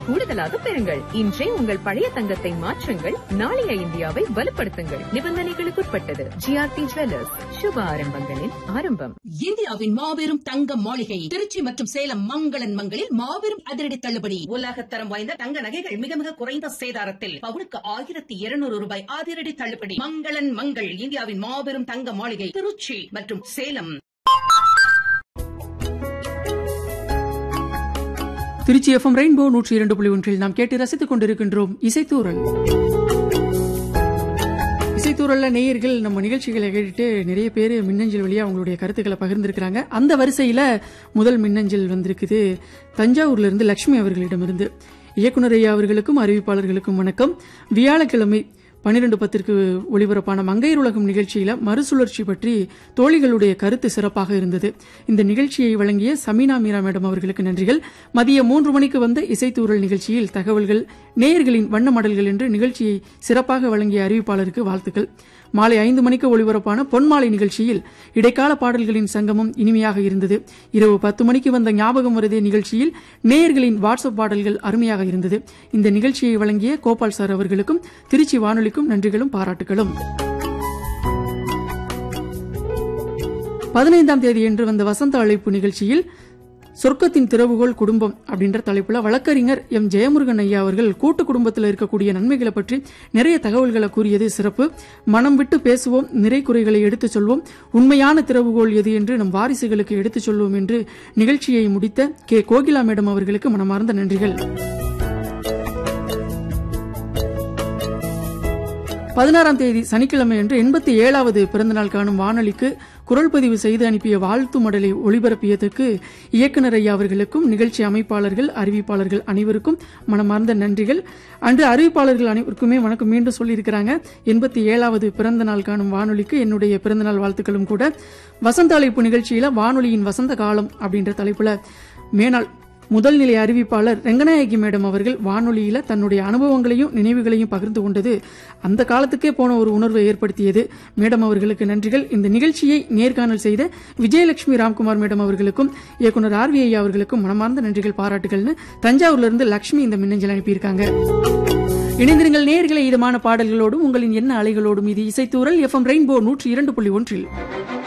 கூடுதலாக பெறுங்கள் இன்றே உங்கள் பழைய தங்கத்தை மாற்றுங்கள் நாளைய இந்தியாவை வலுப்படுத்துங்கள் நிபந்தனைகளுக்குட்பட்டது ஜிஆர்டி ஜுவல்லர்ஸ் சுப ஆரம்பங்களின் ஆரம்பம் இந்தியாவின் மாபெரும் தங்க மாளிகை திருச்சி மற்றும் சேலம் மங்களன் மங்களில் மாபெரும் அதிரடி தள்ளுபடி உலகத்தரம் வாய்ந்த தங்க நகைகள் மிக மிக குறைந்த சேதாரத்தில் பவுனுக்கு ஆயிரத்தி இருநூறு ரூபாய் அதிரடி தள்ளுபடி மங்களன் மங்கள் இந்தியாவின் மாபெரும் தங்க மாளிகை திருச்சி மற்றும் சேலம் திருச்சி எஃப்எம் ரெயின்போ நூற்றி இரண்டு புள்ளி ஒன்றில் நாம் கேட்டு ரசித்துக் கொண்டிருக்கின்றோம் இசைத்தூரல் இசைத்தூரல்ல நேயர்கள் நம்ம நிகழ்ச்சிகளை கேட்டுட்டு நிறைய பேர் மின்னஞ்சல் வழியா அவங்களுடைய கருத்துக்களை பகிர்ந்திருக்கிறாங்க அந்த வரிசையில முதல் மின்னஞ்சல் வந்திருக்குது தஞ்சாவூர்ல இருந்து லட்சுமி அவர்களிடமிருந்து இயக்குனர் ஐயா அவர்களுக்கும் அறிவிப்பாளர்களுக்கும் வணக்கம் வியாழக்கிழமை பன்னிரண்டு பத்திற்கு ஒளிபரப்பான மங்கையர் உலகம் நிகழ்ச்சியில மறுசுழற்சி பற்றி தோழிகளுடைய கருத்து சிறப்பாக இருந்தது இந்த நிகழ்ச்சியை வழங்கிய சமீனா மீரா மேடம் அவர்களுக்கு நன்றிகள் மதியம் மூன்று மணிக்கு வந்த இசைத்தூரல் நிகழ்ச்சியில் தகவல்கள் நேயர்களின் வண்ண மடல்கள் என்று நிகழ்ச்சியை சிறப்பாக வழங்கிய அறிவிப்பாளருக்கு வாழ்த்துக்கள் மாலை ஐந்து மணிக்கு ஒளிபரப்பான பொன்மாலை நிகழ்ச்சியில் இடைக்கால பாடல்களின் சங்கமம் இனிமையாக இருந்தது இரவு பத்து மணிக்கு வந்த ஞாபகம் வருதே நிகழ்ச்சியில் நேயர்களின் வாட்ஸ்அப் பாடல்கள் அருமையாக இருந்தது இந்த நிகழ்ச்சியை வழங்கிய கோபால் சார் அவர்களுக்கும் திருச்சி வானொலிக்கும் நன்றிகளும் பாராட்டுகளும் பதினைந்தாம் தேதியன்று வந்த வசந்த அழைப்பு நிகழ்ச்சியில் சொர்க்கத்தின் திறவுகோல் குடும்பம் அப்படின்ற தலைப்புல வழக்கறிஞர் எம் ஜெயமுருகன் ஐயா அவர்கள் கூட்டு குடும்பத்தில் இருக்கக்கூடிய நன்மைகளை பற்றி நிறைய தகவல்களை கூறியது சிறப்பு மனம் விட்டு பேசுவோம் நிறை குறைகளை எடுத்துச் சொல்வோம் உண்மையான திறவுகோல் எது என்று நம் வாரிசுகளுக்கு எடுத்துச் சொல்வோம் என்று நிகழ்ச்சியை முடித்த கே கோகிலா மேடம் அவர்களுக்கு மனமார்ந்த நன்றிகள் பதினாறாம் தேதி சனிக்கிழமை அன்று எண்பத்தி ஏழாவது பிறந்தநாள் காணும் வானொலிக்கு குரல் பதிவு செய்து அனுப்பிய வாழ்த்து மடலை ஒளிபரப்பியதற்கு இயக்குனர் ஐயா அவர்களுக்கும் நிகழ்ச்சி அமைப்பாளர்கள் அறிவிப்பாளர்கள் அனைவருக்கும் மனமார்ந்த நன்றிகள் அன்று அறிவிப்பாளர்கள் அனைவருக்குமே வணக்கம் மீண்டும் சொல்லியிருக்கிறாங்க எண்பத்தி ஏழாவது பிறந்த நாள் காணும் வானொலிக்கு என்னுடைய பிறந்தநாள் வாழ்த்துக்களும் கூட வசந்த அழைப்பு நிகழ்ச்சியில வானொலியின் வசந்த காலம் அப்படின்ற தலைப்புல மேனாள் முதல் நிலை அறிவிப்பாளர் ரெங்கநாயகி மேடம் அவர்கள் வானொலியில தன்னுடைய அனுபவங்களையும் நினைவுகளையும் பகிர்ந்து கொண்டது அந்த காலத்துக்கே போன ஒரு உணர்வை ஏற்படுத்தியது மேடம் அவர்களுக்கு நன்றிகள் இந்த நிகழ்ச்சியை நேர்காணல் செய்த விஜயலட்சுமி ராம்குமார் மேடம் அவர்களுக்கும் இயக்குனர் ஆர் வி ஐயா அவர்களுக்கும் மனமார்ந்த நன்றிகள் பாராட்டுகள்னு தஞ்சாவூர்ல இருந்து லட்சுமி இந்த மின்னஞ்சல் அனுப்பியிருக்காங்க இணைந்திருங்கள் நேர்களை இதமான பாடல்களோடும் உங்களின் எண்ண அலைகளோடும் இது இசைத்தூரல் எஃப்எம் ரெயின்போ நூற்றி இரண்டு புள்ளி ஒன்றில்